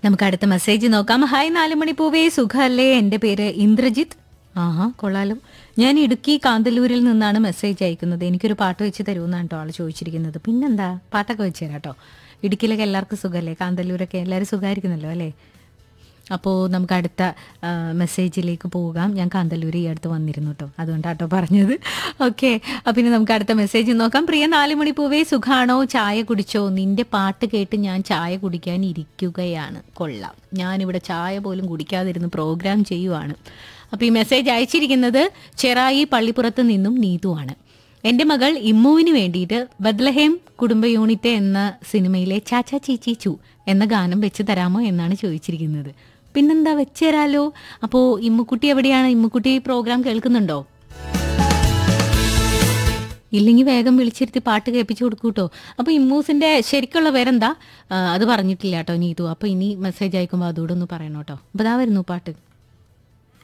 നമുക്ക് അടുത്ത മെസ്സേജ് നോക്കാം ഹായ് നാലുമണി പൂവേ സുഖല്ലേ എൻ്റെ പേര് ഇന്ദ്രജിത്ത് ആഹാ കൊള്ളാലോ ഞാൻ ഇടുക്കി കാന്തല്ലൂരിൽ നിന്നാണ് മെസ്സേജ് അയക്കുന്നത് എനിക്കൊരു പാട്ട് വെച്ച് തരുമെന്നാണ് കേട്ടോ ആൾ ചോദിച്ചിരിക്കുന്നത് പിന്നെന്താ പാട്ടൊക്കെ വെച്ച് തരാം കേട്ടോ ഇടുക്കിയിലൊക്കെ എല്ലാവർക്കും സുഖമല്ലേ കാന്തല്ലൂരൊക്കെ എല്ലാവരും സുഖമായിരിക്കുന്നല്ലോ അല്ലേ അപ്പോൾ നമുക്ക് അടുത്ത ആ, മെസ്സേജിലേക്ക് പോകാം ഞാൻ കാന്തല്ലൂർ ഈ അടുത്ത് വന്നിരുന്നു കേട്ടോ അതുകൊണ്ടാട്ടോ പറഞ്ഞത് ഓക്കെ അപ്പം ഇനി നമുക്ക് അടുത്ത മെസ്സേജ് നോക്കാം പ്രിയ നാല് മണി പൂവേ സുഖാണോ ചായ കുടിച്ചോ നിന്റെ പാട്ട് കേട്ട് ഞാൻ ചായ കുടിക്കാൻ ഇരിക്കുകയാണ് കൊള്ളാം ഞാനിവിടെ ചായ പോലും കുടിക്കാതിരുന്ന് പ്രോഗ്രാം ചെയ്യുവാണ് അപ്പോൾ ഈ മെസ്സേജ് അയച്ചിരിക്കുന്നത് ചെറായി പള്ളിപ്പുറത്ത് നിന്നും നീതുവാണ് എൻ്റെ മകൾ ഇമ്മുവിന് വേണ്ടിയിട്ട് ബദ്ലഹേം കുടുംബ യൂണിറ്റ് എന്ന സിനിമയിലെ ചാച്ചാ ചീച്ചി ചു എന്ന ഗാനം വെച്ച് തരാമോ എന്നാണ് ചോദിച്ചിരിക്കുന്നത് പിന്നെന്താ വെച്ച് തരാലോ അപ്പോൾ ഇമ്മുക്കുട്ടി എവിടെയാണ് ഇമ്മുക്കുട്ടി പ്രോഗ്രാം കേൾക്കുന്നുണ്ടോ ഇല്ലെങ്കിൽ വേഗം വിളിച്ചിരുത്തി പാട്ട് കേൾപ്പിച്ചു കൊടുക്കൂട്ടോ അപ്പോൾ ഇമ്മൂസിന്റെ ശരിക്കുള്ള പേരെന്താ ആ, അത് പറഞ്ഞിട്ടില്ല കേട്ടോ നീതു അപ്പോൾ ഇനി മെസ്സേജ് അയക്കുമ്പോൾ അതുകൂടെ ഒന്ന് പറയണം കേട്ടോ അപ്പോൾ അതാ വരുന്നു പാട്ട്